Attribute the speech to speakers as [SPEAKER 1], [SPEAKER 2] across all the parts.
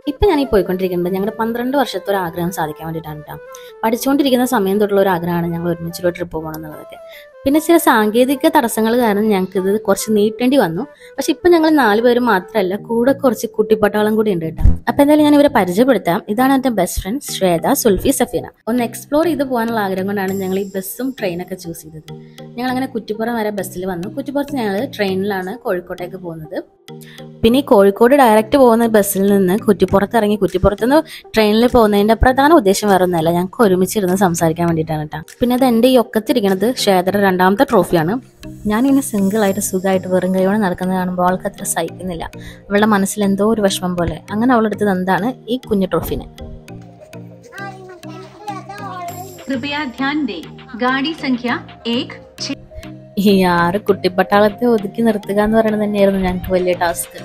[SPEAKER 1] ഇപ്പം ഞാൻ ഈ പോയിക്കൊണ്ടിരിക്കുന്നത് ഞങ്ങളുടെ പന്ത്രണ്ട് വർഷത്തെ ഒരു ആഗ്രഹം സാധിക്കാൻ വേണ്ടിയിട്ടാണ് കേട്ടോ പഠിച്ചുകൊണ്ടിരിക്കുന്ന സമയം തൊട്ടുള്ള ഒരു ആഗ്രഹമാണ് ഞങ്ങൾ ഒരുമിച്ചൊരു ട്രിപ്പ് പോകണം എന്നുള്ളതൊക്കെ പിന്നെ ചില സാങ്കേതിക തടസ്സങ്ങൾ കാരണം ഞങ്ങൾക്ക് ഇത് കുറച്ച് നീട്ടേണ്ടി വന്നു പക്ഷെ ഇപ്പം ഞങ്ങൾ നാല് പേര് മാത്രമല്ല കൂടെ കുറച്ച് കുട്ടിപ്പട്ടാളം കൂടി ഉണ്ട് കേട്ടോ അപ്പം എന്തായാലും ഞാൻ ഇവരെ പരിചയപ്പെടുത്താം ഇതാണ് എൻ്റെ ബെസ്റ്റ് ഫ്രണ്ട് ശ്വേത സുൽഫി സഫീന ഒന്ന് എക്സ്പ്ലോർ ചെയ്ത് പോകാനുള്ള ആഗ്രഹം കൊണ്ടാണ് ഞങ്ങൾ ഈ ബസ്സും ട്രെയിനൊക്കെ ചൂസ് ചെയ്തത് ഞങ്ങൾ അങ്ങനെ കുറ്റിപ്പുറം വരെ ബസ്സിൽ വന്നു കുറ്റിപ്പുറത്ത് ഞങ്ങൾ ട്രെയിനിലാണ് കോഴിക്കോട്ടേക്ക് പോകുന്നത് പിന്നെ ഈ കോഴിക്കോട് ഡയറക്റ്റ് പോകുന്ന ബസ്സിൽ നിന്ന് കുറ്റിപ്പുറത്ത് ഇറങ്ങി കുറ്റിപ്പുറത്ത് നിന്ന് ട്രെയിനിൽ പോകുന്നതിന്റെ പ്രധാന ഉദ്ദേശം വേറെ ഒന്നുമല്ല ഞങ്ങൾക്ക് ഒരുമിച്ചിരുന്ന് സംസാരിക്കാൻ വേണ്ടിയിട്ടാണ് കേട്ടോ പിന്നെ അത് എൻ്റെ ഈ ഒക്കത്തിരിക്കുന്നത് ക്ഷേത്ര രണ്ടാമത്തെ ട്രോഫിയാണ് ഞാൻ ഇങ്ങനെ സിംഗിൾ ആയിട്ട് സുഖമായിട്ട് വെറും കൈയോടെ നടക്കുന്നത് കാണുമ്പോൾ അവൾക്ക് അത്ര സഹിക്കുന്നില്ല അവളുടെ മനസ്സിൽ എന്തോ ഒരു വിഷമം പോലെ അങ്ങനെ അവളെടുത്തത് എന്താണ് ഈ കുഞ്ഞു ട്രോഫിനെ
[SPEAKER 2] कृपया ध्यान दें गाड़ी संख्या एक छह
[SPEAKER 1] ഈ ആറ് കുട്ടിപ്പട്ടാളത്തെ ഒതുക്കി നിർത്തുക എന്ന് പറയുന്നത് തന്നെയായിരുന്നു ഞങ്ങൾക്ക് വലിയ ടാസ്ക്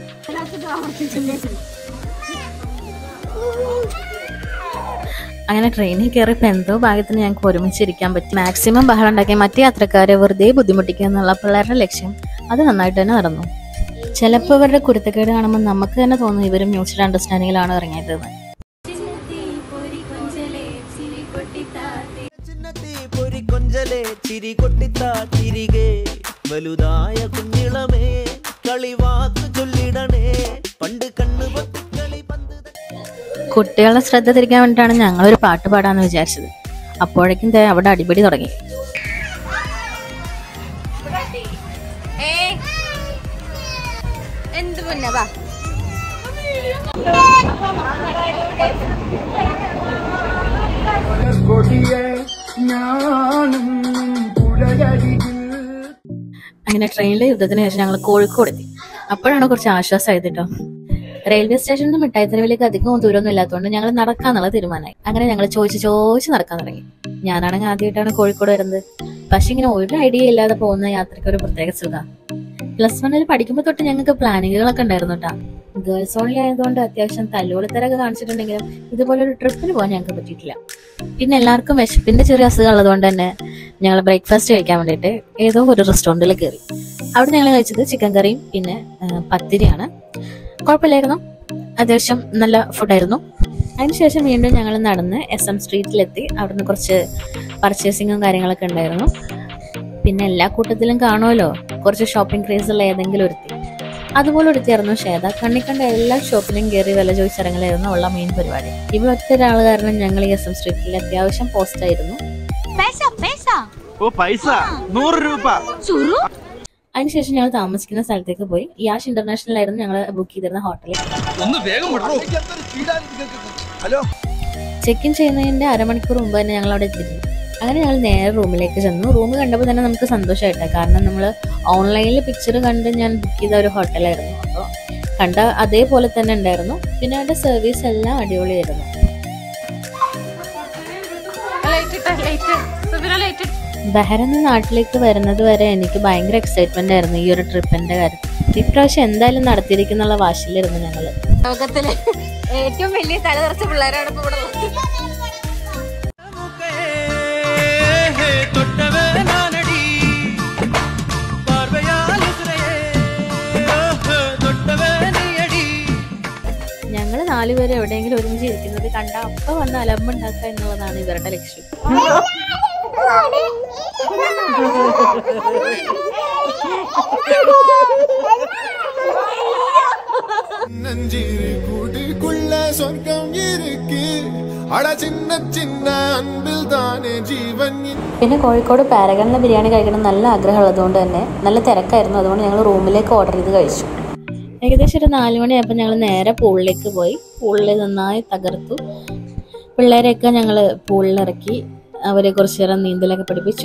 [SPEAKER 1] അങ്ങനെ ട്രെയിനിൽ കയറിയപ്പോൾ എന്തോ ഭാഗ്യത്തിന് ഞങ്ങൾക്ക് ഒരുമിച്ചിരിക്കാൻ പറ്റി മാക്സിമം ബഹളം ഉണ്ടാക്കി മറ്റു യാത്രക്കാരെ വെറുതെ ബുദ്ധിമുട്ടിക്കുക എന്നുള്ള പിള്ളേരുടെ ലക്ഷ്യം അത് നന്നായിട്ട് തന്നെ നടന്നു ചിലപ്പോൾ ഇവരുടെ കുരുത്തക്കേട് കാണുമ്പോൾ നമുക്ക് തന്നെ തോന്നും ഇവരും മ്യൂച്വൽ അണ്ടർസ്റ്റാൻഡിങ്ങിലാണ് ഇറങ്ങിയത് എന്ന്.
[SPEAKER 3] ചിന്നത്തി പൊരി കൊഞ്ചലെ ചിരി കൊട്ടിത്താ തിരികെ വലുതായ കുഞ്ഞിളമേ കളിവാക്ക് ചൊല്ലിടണേ പണ്ട് കണ്ണു പൊത്തി കളി പന്ത് തട്ടി
[SPEAKER 1] കുട്ടികളുടെ ശ്രദ്ധ തിരിക്കാൻ വേണ്ടിയിട്ടാണ് ഞങ്ങളൊരു പാട്ട് പാടാന്ന് വിചാരിച്ചത് അപ്പോഴേക്കും ദേ അവിടെ അടിപിടി തുടങ്ങി
[SPEAKER 4] എന്ത് പിന്നെ വാ
[SPEAKER 1] അങ്ങനെ ട്രെയിനിലെ യുദ്ധത്തിന് ശേഷം ഞങ്ങൾ കോഴിക്കോട് എത്തി അപ്പോഴാണ് കുറച്ച് ആശ്വാസമായത് കേട്ടോ റെയിൽവേ സ്റ്റേഷനിൽ നിന്ന് മിഠായിത്തെരുവിലേക്ക് അധികം ദൂരമൊന്നും ഇല്ലാത്തതുകൊണ്ട് ഞങ്ങൾ നടക്കാന്നുള്ള തീരുമാനമായി അങ്ങനെ ഞങ്ങൾ ചോദിച്ച് ചോദിച്ച് നടക്കാൻ തുടങ്ങി ഞാനാണെങ്കിൽ ആദ്യമായിട്ടാണ് കോഴിക്കോട് വരുന്നത് പക്ഷെ ഇങ്ങനെ ഒരു ഐഡിയ ഇല്ലാതെ പോകുന്ന യാത്രയ്ക്ക് ഒരു പ്രത്യേക സുഖ പ്ലസ് വണ്ണിൽ പഠിക്കുമ്പോൾ തൊട്ട് ഞങ്ങൾക്ക് പ്ലാനിങ്ങുകളൊക്കെ ഉണ്ടായിരുന്നു കേട്ടോ ഗേൾസ് ഓൺലി ആയതുകൊണ്ട് അത്യാവശ്യം തല്ലുകൊളുത്തരൊക്കെ കാണിച്ചിട്ടുണ്ടെങ്കിലും ഇതുപോലെ ഒരു ട്രിപ്പിന് പോകാൻ ഞങ്ങൾക്ക് പറ്റിയിട്ടില്ല പിന്നെ എല്ലാവർക്കും വിശപ്പിന്റെ ചെറിയ അസുഖം ഉള്ളതുകൊണ്ട് തന്നെ ഞങ്ങൾ ബ്രേക്ക്ഫാസ്റ്റ് കഴിക്കാൻ വേണ്ടിയിട്ട് ഏതോ ഒരു റെസ്റ്റോറൻറ്റിൽ കയറി അവിടെ ഞങ്ങൾ കഴിച്ചത് ചിക്കൻ കറിയും പിന്നെ ആ, പത്തിരിയാണ് കുഴപ്പമില്ലായിരുന്നു അത്യാവശ്യം നല്ല ഫുഡായിരുന്നു അതിനുശേഷം വീണ്ടും ഞങ്ങൾ നടന്ന് എസ് എം സ്ട്രീറ്റിലെത്തി അവിടുന്ന് കുറച്ച് പർച്ചേസിങ്ങും കാര്യങ്ങളൊക്കെ ഉണ്ടായിരുന്നു പിന്നെ എല്ലാ കൂട്ടത്തിലും കാണുമല്ലോ കുറച്ച് ഷോപ്പിംഗ് ക്രേസ് ഉള്ള ഏതെങ്കിലും ഒരുത്തി അതുപോലെ ഒരുത്തിയായിരുന്നു ശ്വേത കണ്ണി കണ്ട എല്ലാ ഷോപ്പിലും കയറി വില ചോദിച്ചിറങ്ങലായിരുന്നു ഉള്ള മെയിൻ പരിപാടി ഇവിടെ ഒറ്റ ഒരാൾ കാരണം ഞങ്ങൾ ഈ എസ് എം സ്ട്രീറ്റിൽ അത്യാവശ്യം പോസ്റ്റ് ആയിരുന്നു
[SPEAKER 4] पैसा पैसा
[SPEAKER 5] ഓ പൈസ നൂറ് രൂപ
[SPEAKER 4] चुरू
[SPEAKER 1] അതിനുശേഷം ഞങ്ങൾ താമസിക്കുന്ന സ്ഥലത്തേക്ക് പോയി യാഷ് ഇന്റർനാഷണൽ ആയിരുന്നു ഞങ്ങൾ ബുക്ക് ചെയ്തിരുന്ന ഹോട്ടലിൽ
[SPEAKER 5] ഒന്ന് വേഗം വിടറോ ഹലോ
[SPEAKER 1] ചെക്ക് ഇൻ ചെയ്യുന്നതിന്റെ അരമണിക്കൂർ മുമ്പ് തന്നെ ഞങ്ങൾ അവിടെ എത്തിയിരുന്നു അങ്ങനെ ഞങ്ങൾ നേരെ റൂമിലേക്ക് ചെന്നു റൂം കണ്ടപ്പോൾ തന്നെ നമുക്ക് സന്തോഷമായിട്ടാണ് കാരണം നമ്മൾ ഓൺലൈനിൽ പിക്ചർ കണ്ട് ഞാൻ ബുക്ക് ചെയ്ത ഒരു ഹോട്ടലായിരുന്നു അപ്പോൾ കണ്ട അതേപോലെ തന്നെ ഉണ്ടായിരുന്നു പിന്നെ അതിന്റെ സർവീസ് എല്ലാം അടിപൊളിയായിരുന്നു ബഹ്റിൻ നാട്ടിലേക്ക് വരുന്നത് വരെ എനിക്ക് ഭയങ്കര എക്സൈറ്റ്മെന്റ് ആയിരുന്നു ഈ ഒരു ട്രിപ്പിന്റെ കാര്യത്തിൽ ഇപ്രാവശ്യം എന്തായാലും നടത്തിയിരിക്കുന്നുള്ള വാശിയിലിരുന്നു ഞങ്ങള്
[SPEAKER 4] ലോകത്തിലെ ഏറ്റവും വലിയ തലതെറിച്ച പിള്ളേരാണ് ഇപ്പൊ ഇവിടെ ഉള്ളത്
[SPEAKER 3] തൊട്ടവേ നാനടി പാർവയാൽ ഉസിരയേ തൊട്ടവേ നീയടി
[SPEAKER 1] ഞങ്ങൾ നാലുപേരും എവിടെയെങ്കിലും ഒരുമിച്ച് ഇരിക്കുന്നത് കണ്ട അപ്പ വന്ന് അലമ്പുണ്ടാക്കുക എന്നുള്ളതാണ് ഇവരുടെ ലക്ഷ്യം
[SPEAKER 6] நஞ்சிரு கூட்டுக்குள்ள சொர்க்கம் இருக்கு அட சின்ன சின்ன அன்பில் தானே ஜீவன்
[SPEAKER 1] പിന്നെ കോഴിക്കോട് പാരഗണിലെ ബിരിയാണി കഴിക്കണം നല്ല ആഗ്രഹമുള്ളതുകൊണ്ട് തന്നെ നല്ല തിരക്കായിരുന്നു അതുകൊണ്ട് ഞങ്ങൾ റൂമിലേക്ക് ഓർഡർ ചെയ്ത് കഴിച്ചു ഏകദേശം ഒരു നാല് മണിയായപ്പോൾ ഞങ്ങൾ നേരെ പൂളിലേക്ക് പോയി പൂളിൽ നന്നായി തകർത്തു പിള്ളേരെയൊക്കെ ഞങ്ങൾ പൂളിലിറക്കി അവരെ കുറച്ചു നേരം നീന്തലൊക്കെ പഠിപ്പിച്ചു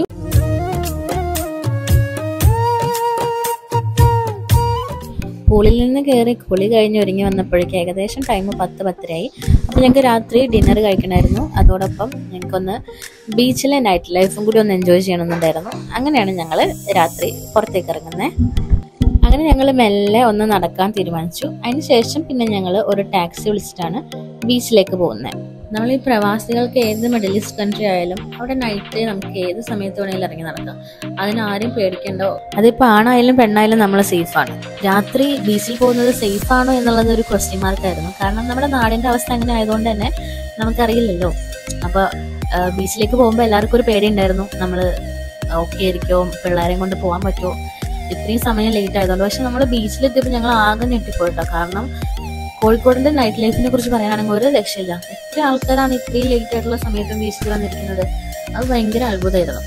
[SPEAKER 1] പൂളിൽ നിന്ന് കയറി കുളി കഴിഞ്ഞ് ഒരുങ്ങി വന്നപ്പോഴേക്കും ഏകദേശം ടൈം പത്ത് പത്തരയായി അപ്പോൾ ഞങ്ങൾക്ക് രാത്രി ഡിന്നർ കഴിക്കണമായിരുന്നു അതോടൊപ്പം ഞങ്ങൾക്കൊന്ന് ബീച്ചിലെ നൈറ്റ് ലൈഫും കൂടി ഒന്ന് എൻജോയ് ചെയ്യണമെന്നുണ്ടായിരുന്നു അങ്ങനെയാണ് ഞങ്ങൾ രാത്രി പുറത്തേക്ക് ഇറങ്ങുന്നത് അങ്ങനെ ഞങ്ങൾ മെല്ലെ ഒന്ന് നടക്കാൻ തീരുമാനിച്ചു അതിനുശേഷം പിന്നെ ഞങ്ങൾ ഒരു ടാക്സി വിളിച്ചിട്ടാണ് ബീച്ചിലേക്ക് പോകുന്നത് നമ്മൾ ഈ പ്രവാസികൾക്ക് ഏത് മിഡിൽ ഈസ്റ്റ് കൺട്രി ആയാലും അവിടെ നൈറ്റ് നമുക്ക് ഏത് സമയത്ത് വേണമെങ്കിലും ഇറങ്ങി നടക്കാം അതിന് ആരും പേടിക്കണ്ടോ അതിപ്പോൾ ആണായാലും പെണ്ണായാലും നമ്മൾ സേഫാണ് രാത്രി ബീച്ചിൽ പോകുന്നത് സേഫ് ആണോ എന്നുള്ളത് ഒരു ക്വസ്റ്റ്യൻ മാർക്കായിരുന്നു കാരണം നമ്മുടെ നാടിന്റെ അവസ്ഥ അങ്ങനെ ആയതുകൊണ്ട് തന്നെ നമുക്കറിയില്ലല്ലോ അപ്പോൾ ബീച്ചിലേക്ക് പോകുമ്പോൾ എല്ലാവർക്കും ഒരു പേടി ഉണ്ടായിരുന്നു നമ്മൾ ഓക്കെ ആയിരിക്കുമോ പിള്ളേരെയും കൊണ്ട് പോകാൻ പറ്റുമോ ഇത്രയും സമയം ലേറ്റ് ആയതുകൊണ്ട് പക്ഷെ നമ്മൾ ബീച്ചിലെത്തിയപ്പോൾ ഞങ്ങൾ ആകെ ഞെട്ടിപ്പോയിട്ടോ കാരണം കോഴിക്കോടിന്റെ നൈറ്റ് ലൈഫിനെ കുറിച്ച് പറയാനാണെങ്കിൽ ഒരു രക്ഷയില്ല എത്ര ആൾക്കാരാണ് ഇത്രയും ലേറ്റ് ആയിട്ടുള്ള സമയത്തും ബീച്ചിൽ വന്നിരിക്കുന്നത് അത് ഭയങ്കര അത്ഭുതമായിരുന്നു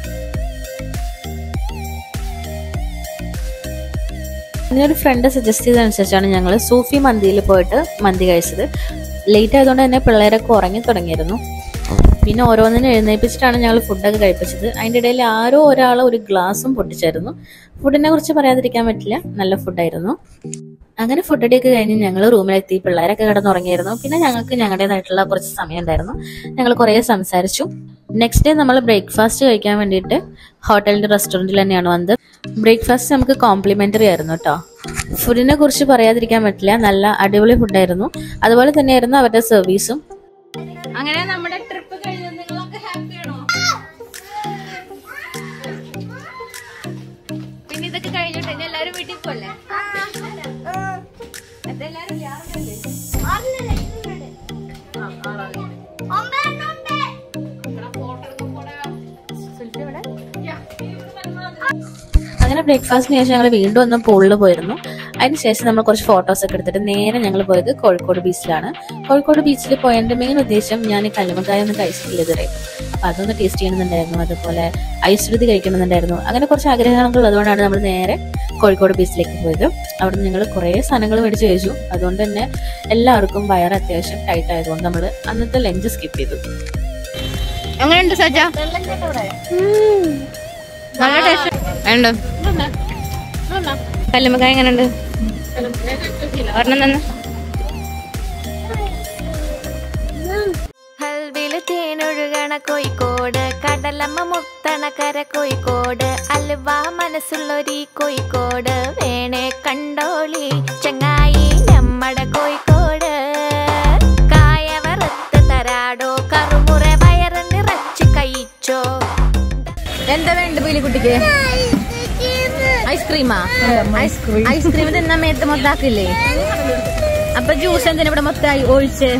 [SPEAKER 1] പിന്നെ ഒരു ഫ്രണ്ട് സജസ്റ്റ് ചെയ്തതനുസരിച്ചാണ് ഞങ്ങൾ സൂഫി മന്തിയിൽ പോയിട്ട് മന്തി കഴിച്ചത് ലേറ്റ് ആയതുകൊണ്ട് തന്നെ പിള്ളേരൊക്കെ ഉറങ്ങി തുടങ്ങിയിരുന്നു പിന്നെ ഓരോന്നിനും എഴുന്നേൽപ്പിച്ചിട്ടാണ് ഞങ്ങൾ ഫുഡൊക്കെ കഴിപ്പിച്ചത് അതിൻ്റെ ഇടയിൽ ആരോ ഒരാൾ ഒരു ഗ്ലാസും പൊട്ടിച്ചായിരുന്നു ഫുഡിനെ കുറിച്ച് പറയാതിരിക്കാൻ പറ്റില്ല നല്ല ഫുഡായിരുന്നു അങ്ങനെ ഫുഡ് അടിയൊക്കെ കഴിഞ്ഞ് ഞങ്ങൾ റൂമിലെത്തി പിള്ളേരൊക്കെ കിടന്നുറങ്ങിയിരുന്നു പിന്നെ ഞങ്ങൾക്ക് ഞങ്ങളുടേതായിട്ടുള്ള കുറച്ച് സമയം ഉണ്ടായിരുന്നു ഞങ്ങൾ കുറേ സംസാരിച്ചു നെക്സ്റ്റ് ഡേ നമ്മൾ ബ്രേക്ക്ഫാസ്റ്റ് കഴിക്കാൻ വേണ്ടിയിട്ട് ഹോട്ടലിന്റെ റെസ്റ്റോറൻറ്റിൽ തന്നെയാണ് വന്നത് ബ്രേക്ക്ഫാസ്റ്റ് നമുക്ക് കോംപ്ലിമെന്ററി ആയിരുന്നു കേട്ടോ ഫുഡിനെ കുറിച്ച് പറയാതിരിക്കാൻ പറ്റില്ല നല്ല അടിപൊളി ഫുഡായിരുന്നു അതുപോലെ തന്നെയായിരുന്നു അവരുടെ സർവീസും
[SPEAKER 4] അങ്ങനെ നമ്മുടെ ട്രിപ്പ് കഴിഞ്ഞു നിങ്ങളൊക്കെ ഹാപ്പിയാണോ പിന്നെ ഇതൊക്കെ കഴിഞ്ഞിട്ട് ഇനി എല്ലാരും വീട്ടിൽ പോലെ എല്ലാരും
[SPEAKER 1] അങ്ങനെ ബ്രേക്ക്ഫാസ്റ്റിന് ശേഷം ഞങ്ങൾ വീണ്ടും ഒന്ന് പൂളിൽ പോയിരുന്നു അതിനുശേഷം നമ്മൾ കുറച്ച് ഫോട്ടോസ് ഒക്കെ എടുത്തിട്ട് നേരെ ഞങ്ങൾ പോയത് കോഴിക്കോട് ബീച്ചിലാണ് കോഴിക്കോട് ബീച്ചിൽ പോയതിന്റെ മെയിൻ ഉദ്ദേശം ഞാൻ ഈ കല്ലുമക്കായ ഒന്ന് കഴിച്ചിട്ടില്ല ഇതുവരെ അപ്പൊ അതൊന്ന് ടേസ്റ്റ് ചെയ്യണമെന്നുണ്ടായിരുന്നു അതുപോലെ ഐശ്വര്യതി കഴിക്കണമെന്നുണ്ടായിരുന്നു അങ്ങനെ കുറച്ച് ആഗ്രഹങ്ങൾ ഉള്ളതുകൊണ്ടാണ് നമ്മൾ നേരെ കോഴിക്കോട് ബീച്ചിലേക്ക് പോയത് അവിടെ നിന്ന് ഞങ്ങൾ കുറേ സാധനങ്ങൾ മേടിച്ച് കഴിച്ചു അതുകൊണ്ട് തന്നെ എല്ലാവർക്കും വയറ് അത്യാവശ്യം ടൈറ്റ് ആയതുകൊണ്ട് നമ്മൾ അന്നത്തെ ലഞ്ച് സ്കിപ്പ് ചെയ്തു
[SPEAKER 4] എങ്ങനെയുണ്ട് സജ നല്ല ടേസ്റ്റ് വേണ്ടോ കല്ലുമ്മക്കായ എങ്ങനെയുണ്ട് ഒരെണ്ണം തന്നെ
[SPEAKER 7] ഹൽവില് തേനൊഴുകണ കോഴിക്കോട് കടലമ്മ മുത്തണ കര കോഴിക്കോട് അലുവ മനസ്സുള്ളൊരീ കോഴിക്കോട് വേണേ കണ്ടോളി ചങ്ങായി നമ്മടെ കോഴിക്കോട് കായ വറുത്ത് തരാടോ കറുമുറ വയറ് നിറച്ച് കഴിച്ചോ
[SPEAKER 4] എന്താ വേണ്ട പീലിക്കുട്ടിക്ക് ഐസ്ക്രീമാ ഐസ്ക്രീം ഐസ്ക്രീം തിന്നാ മേത്ത് മൊത്താക്കില്ലേ അപ്പൊ ജ്യൂസ് എന്തിനാ ഇവിടെ മൊത്തമായി ഒഴിച്ച്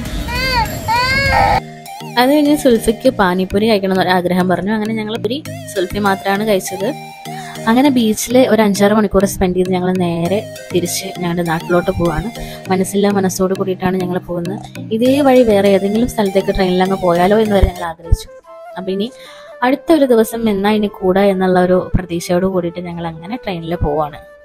[SPEAKER 1] അത് കഴിഞ്ഞ് സുൽഫിക്ക് പാനിപ്പൂരി കഴിക്കണം എന്നൊരു ആഗ്രഹം പറഞ്ഞു അങ്ങനെ ഞങ്ങൾ പുരി സുൽഫി മാത്രമാണ് കഴിച്ചത് അങ്ങനെ ബീച്ചിൽ ഒരു അഞ്ചാറ് മണിക്കൂർ സ്പെൻഡ് ചെയ്ത് ഞങ്ങൾ നേരെ തിരിച്ച് ഞങ്ങളുടെ നാട്ടിലോട്ട് പോവാണ് മനസ്സില്ല മനസ്സോട് കൂടിയിട്ടാണ് ഞങ്ങൾ പോകുന്നത് ഇതേ വഴി വേറെ ഏതെങ്കിലും സ്ഥലത്തേക്ക് ട്രെയിനിൽ അങ്ങ് പോയാലോ എന്ന് വരെ ഞങ്ങൾ ആഗ്രഹിച്ചു അപ്പം ഇനി അടുത്ത ഒരു ദിവസം എന്നാ ഇനി കൂടാ എന്നുള്ള ഒരു പ്രതീക്ഷയോട് കൂടിയിട്ട് ഞങ്ങൾ അങ്ങനെ ട്രെയിനിൽ പോവാണ്